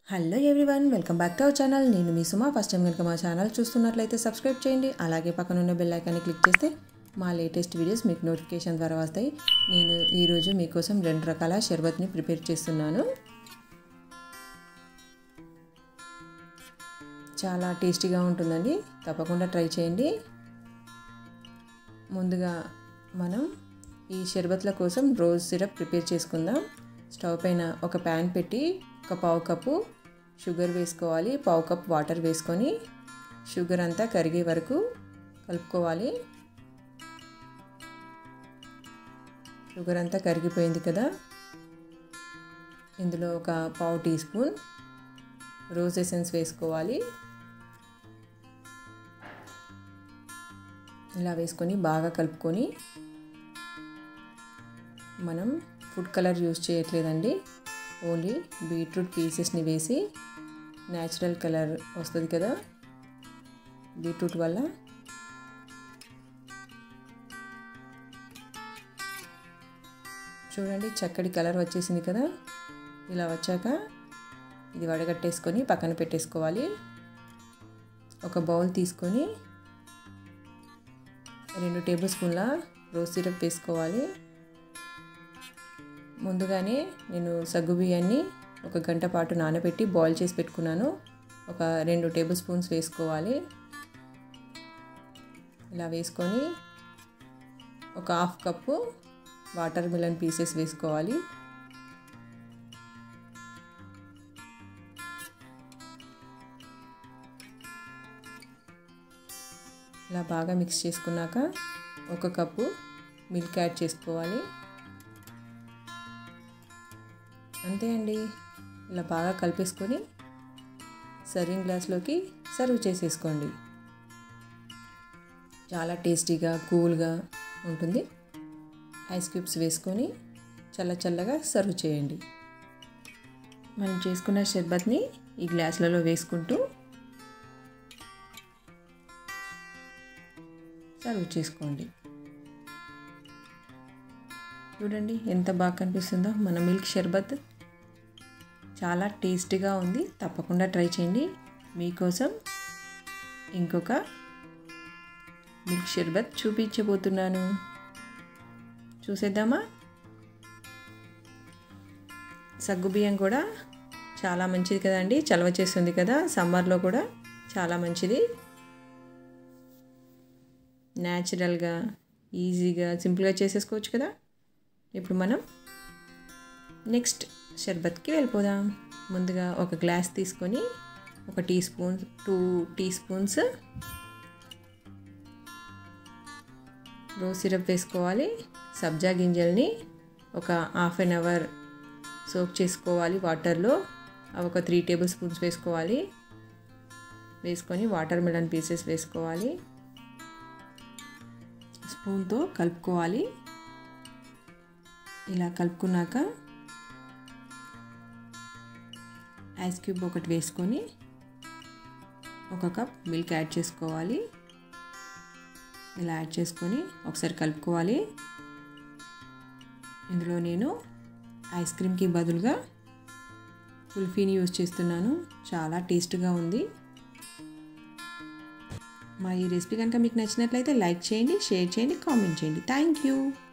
hello everyone welcome back to our channel నేను మీ సుమా first time కనుక మా ఛానల్ చూస్తున్నట్లయితే సబ్స్క్రైబ్ చేయండి అలాగే పక్కన ఉన్న బెల్ ఐకాన్ని క్లిక్ చేస్తే మా లేటెస్ట్ వీడియోస్ మీకు నోటిఫికేషన్ ద్వారా వస్తాయి నేను ఈరోజు మీకోసం రెండు రకాల షర్బత్ని ప్రిపేర్ చేస్తున్నాను చాలా టేస్టీగా ఉంటుందండి తప్పకుండా ట్రై చేయండి ముందుగా మనం ఈ షర్బత్ల కోసం రోజ్ సిరప్ ప్రిపేర్ చేసుకుందాం స్టవ్ పైన ఒక ప్యాన్ పెట్టి ఒక పావు కప్పు షుగర్ వేసుకోవాలి పావు కప్ వాటర్ వేసుకొని షుగర్ అంతా కరిగే వరకు కలుపుకోవాలి షుగర్ అంతా కరిగిపోయింది కదా ఇందులో ఒక పావు టీ స్పూన్ రోజ్ ఎసెన్స్ వేసుకోవాలి ఇలా వేసుకొని బాగా కలుపుకొని మనం ఫుడ్ కలర్ యూజ్ చేయట్లేదండి ఓన్లీ బీట్రూట్ పీసెస్ని వేసి న్యాచురల్ కలర్ వస్తుంది కదా బీట్రూట్ వల్ల చూడండి చక్కటి కలర్ వచ్చేసింది కదా ఇలా వచ్చాక ఇది వడగట్టేసుకొని పక్కన పెట్టేసుకోవాలి ఒక బౌల్ తీసుకొని రెండు టేబుల్ స్పూన్ల రోజ్ సిరప్ వేసుకోవాలి ముందుగానే నేను సగ్గు బియ్యాన్ని ఒక గంట పాటు నానబెట్టి బాయిల్ చేసి పెట్టుకున్నాను ఒక రెండు టేబుల్ స్పూన్స్ వేసుకోవాలి ఇలా వేసుకొని ఒక half cup water melon pieces వేసుకోవాలి ఇలా బాగా మిక్స్ చేసుకున్నాక ఒక కప్పు మిల్క్ యాడ్ చేసుకోవాలి అంతే అండి ఇలా బాగా కలిపేసుకొని సర్వింగ్ గ్లాస్లోకి సర్వ్ చేసేసుకోండి చాలా టేస్టీగా కూల్గా ఉంటుంది ఐస్ క్యూబ్స్ వేసుకొని చల్ల చల్లగా సర్వ్ చేయండి మనం చేసుకున్న షర్బత్ని ఈ గ్లాసులలో వేసుకుంటూ సర్వ్ చేసుకోండి చూడండి ఎంత బాగా కనిపిస్తుందో మన మిల్క్ షర్బత్ చాలా టేస్టీగా ఉంది తప్పకుండా ట్రై చేయండి మీకోసం ఇంకొక మిల్క్ షర్బత్ చూపించబోతున్నాను చూసేద్దామా సగ్గుబియ్యం కూడా చాలా మంచిది కదండి చలవ చేస్తుంది కదా సమ్మర్లో కూడా చాలా మంచిది న్యాచురల్గా ఈజీగా సింపుల్గా చేసేసుకోవచ్చు కదా ఇప్పుడు మనం నెక్స్ట్ షర్బత్కి వెళ్ళిపోదాం ముందుగా ఒక గ్లాస్ తీసుకొని ఒక tea spoon two tea spoons rose syrup వేసుకోవాలి సబ్జా గింజల్ని ఒక హాఫ్ అన్ అవర్ సోక్ చేసుకోవాలి వాటర్లో అవి ఒక త్రీ టేబుల్ స్పూన్స్ వేసుకోవాలి వేసుకొని వాటర్ మిలన్ పీసెస్ వేసుకోవాలి స్పూన్తో కలుపుకోవాలి ఇలా కలుపుకున్నాక ఐస్ క్యూబ్ ఒకటి వేసుకొని ఒక కప్ మిల్క్ యాడ్ చేసుకోవాలి ఇలా యాడ్ చేసుకొని ఒకసారి కలుపుకోవాలి ఇందులో నేను ఐస్ క్రీమ్కి బదులుగా కుల్ఫీని యూజ్ చేస్తున్నాను చాలా టేస్ట్గా ఉంది మా ఈ రెసిపీ కనుక మీకు నచ్చినట్లయితే లైక్ చేయండి షేర్ చేయండి కామెంట్ చేయండి థ్యాంక్ యూ